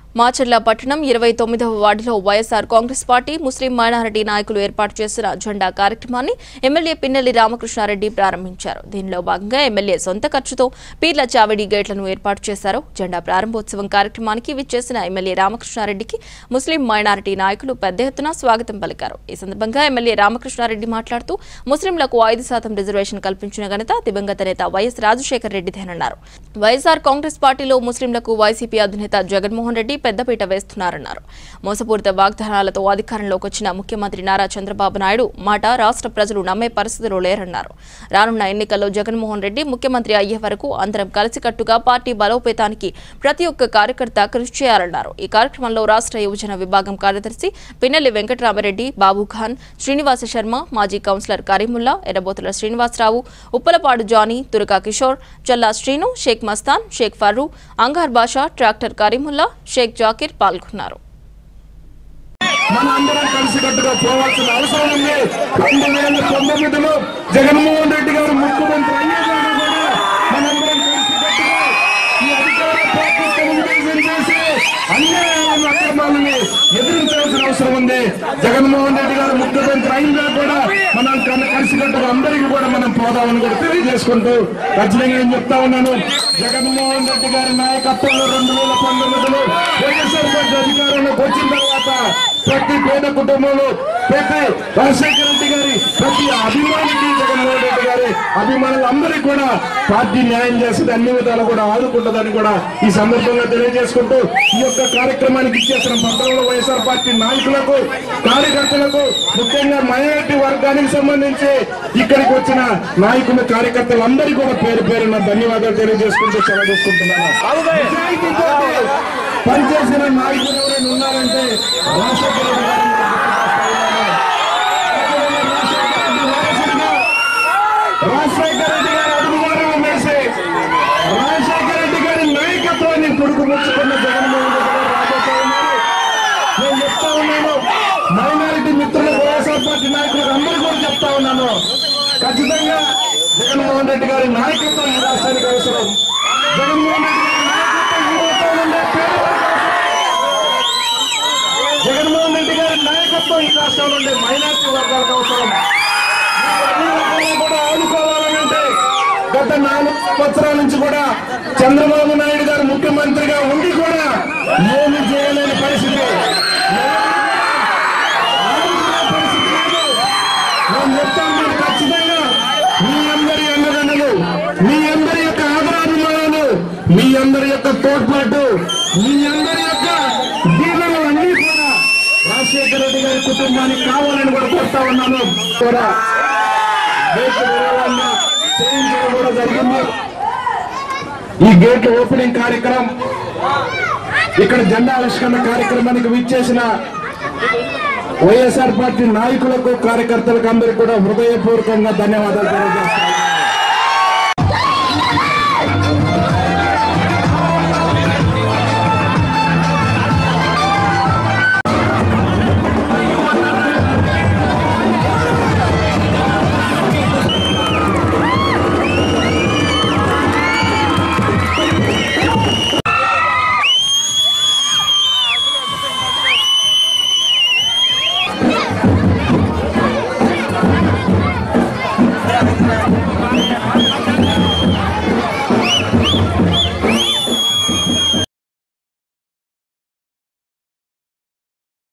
మాచర్ల పట్టణం ఇరవై తొమ్మిదవ వార్డులో YSR Congress party Muslim minority నాయకులు ఏర్పాటు చేసిన జెండా కార్యక్రమాన్ని ఎమ్మెల్యే పిన్నెల్లి రామకృష్ణారెడ్డి ప్రారంభించారు దీనిలో భాగంగా ఎమ్మెల్యే సొంత ఖర్చుతో పీర్ల చావడి గేట్లను ఏర్పాటు చేశారు జెండా ప్రారంభోత్సవం కార్యక్రమానికి విచ్చేసిన ఎమ్మెల్యే రామకృష్ణారెడ్డికి ముస్లిం మైనారిటీ నాయకులు పెద్ద ఎత్తున స్వాగతం పలికారు ఈ సందర్భంగా ఎమ్మెల్యే రామకృష్ణారెడ్డి మాట్లాడుతూ ముస్లింలకు ఐదు శాతం రిజర్వేషన్ కల్పించిన ఘనత దివంగత నేత వైఎస్ రాజశేఖర్ రెడ్డిదేనన్నారు వైఎస్ఆర్ కాంగ్రెస్ పార్టీలో ముస్లింలకు వైసీపీ అధినేత జగన్మోహన్ రెడ్డి పెద్దపీట వేస్తున్నారన్నారు మోసపూరిత వాగ్దానాలతో అధికారంలోకి వచ్చిన ముఖ్యమంత్రి నారా చంద్రబాబు నాయుడు మాట రాష్ట్ర ప్రజలు నమ్మే పరిస్థితిలో లేరన్నారు రానున్న ఎన్నికల్లో జగన్మోహన్ రెడ్డి ముఖ్యమంత్రి అయ్యే వరకు అందరం కలిసికట్టుగా పార్టీ బలోపేతానికి ప్రతి ఒక్క కార్యకర్త కృషి చేయాలన్నారు ఈ కార్యక్రమంలో రాష్ట్ర యువజన విభాగం కార్యదర్శి పిన్నెల్లి వెంకటరామరెడ్డి బాబు ఖాన్ శ్రీనివాస శర్మ మాజీ కౌన్సిలర్ కరీముల్లా ఎర్రబోతుల శ్రీనివాసరావు ఉప్పలపాడు జానీ తురకా కిషోర్ చల్లా శ్రీను షేక్ మస్తాన్ షేక్ ఫర్రూ అంగార్ బాషా ట్రాక్టర్ కరీముల్లా షేక్ జాకీర్ పాల్గొన్నారు మన అందరం కలిసికట్టుగా పోవాల్సిన అవసరం ఉంది రెండు వేల పంతొమ్మిదిలో జగన్మోహన్ రెడ్డి గారు ముఖ్యమంత్రి అయ్యేదాకా కూడా మనందరం కలిసికట్టుగా ఈ అధికార పార్టీ తెలుగుదేశం చేసి అన్యాయాలను అక్రమాలని ఎదిరించాల్సిన అవసరం ఉంది జగన్మోహన్ రెడ్డి గారు ముఖ్యమంత్రి అయినా కూడా మనం కన్న- కలిసికట్టుగా అందరికీ కూడా మనం పోదామని కూడా తెలియజేసుకుంటూ ఖచ్చితంగా ఏం చెప్తా ఉన్నాను జగన్మోహన్ రెడ్డి గారి నాయకత్వంలో రెండు వేల పంతొమ్మిదిలో వైఎస్ఆర్ పార్టీ అధికారంలోకి వచ్చిన తర్వాత ప్రతి పేద కుటుంబంలో ప్రతి రాజశేఖర రెడ్డి గారి ప్రతి అభిమానికి జగన్మోహన్ రెడ్డి గారి అభిమానులందరికీ కూడా పార్టీ న్యాయం చేస్తుంది అన్ని విధాలు కూడా ఆదుకుంటుందని కూడా ఈ సందర్భంగా తెలియజేసుకుంటూ ఈ యొక్క కార్యక్రమానికి ఇచ్చేసిన పట్టణంలో వైఎస్ఆర్ పార్టీ నాయకులకు కార్యకర్తలకు ముఖ్యంగా మైనారిటీ వర్గానికి సంబంధించి ఇక్కడికి వచ్చిన నాయకులు కార్యకర్తలందరికీ కూడా పేరు పేరున ధన్యవాదాలు తెలియజేసుకుంటూ సెలవు తీసుకుంటున్నాను నిజాయితీతోటి పనిచేసిన నాయకులు ఎవరైనా ఉన్నారంటే రాజశేఖర రెడ్డి గారిని రాజశేఖర రెడ్డి గారి అడుగుదారులు వేసి రాజశేఖర రెడ్డి గారి నాయకత్వాన్ని కొడుకు ముచ్చుకున్న జగన్మోహన్ రెడ్డి గారు రాబోతా ఉన్నారు నేను చెప్తా ఉన్నాను మైనారిటీ మిత్రులు వైఎస్ఆర్ పార్టీ నాయకులకు అందరూ కూడా చెప్తా ఉన్నాను ఖచ్చితంగా జగన్మోహన్ రెడ్డి గారి నాయకత్వం ఈ రాష్ట్రానికి అవసరం జగన్మోహన్ రెడ్డి గారి నాయకత్వం ఈ రాష్ట్రంలో ఉండే పేదవారికి అవసరం. జగన్మోహన్ రెడ్డి గారి నాయకత్వం ఈ రాష్ట్రంలో ఉండే మైనారిటీ వర్గాలకు అవసరం అన్ని రకాలుగా కూడా ఆదుకోవాలనంటే గత నాలుగు సంవత్సరాల నుంచి కూడా చంద్రబాబు నాయుడు గారు ముఖ్యమంత్రిగా ఉండి కూడా ఏమి చేయలేని పరిస్థితి ఆదుకునే పరిస్థితి లేదు. నేను చెప్తాను మీరు ఖచ్చితంగా మీ అందరి అన్నదండలు మీ అందరి యొక్క ఆదరాభిమానాలు మీ అందరి యొక్క తోడ్పాటు మీ అందరి యొక్క దీవెనలు అన్ని కూడా రాజశేఖర రెడ్డి గారి కుటుంబానికి కావాలని కూడా కోరుతా ఉన్నాను కూడా గేట్ విరాళాన్ని చేయించడం కూడా జరిగింది ఈ గేట్ ఓపెనింగ్ కార్యక్రమం ఇక్కడ జెండా ఆవిష్కరణ కార్యక్రమానికి విచ్చేసిన వైఎస్ఆర్ పార్టీ నాయకులకు కార్యకర్తలకు అందరికీ కూడా హృదయపూర్వకంగా ధన్యవాదాలు తెలియజేస్తాను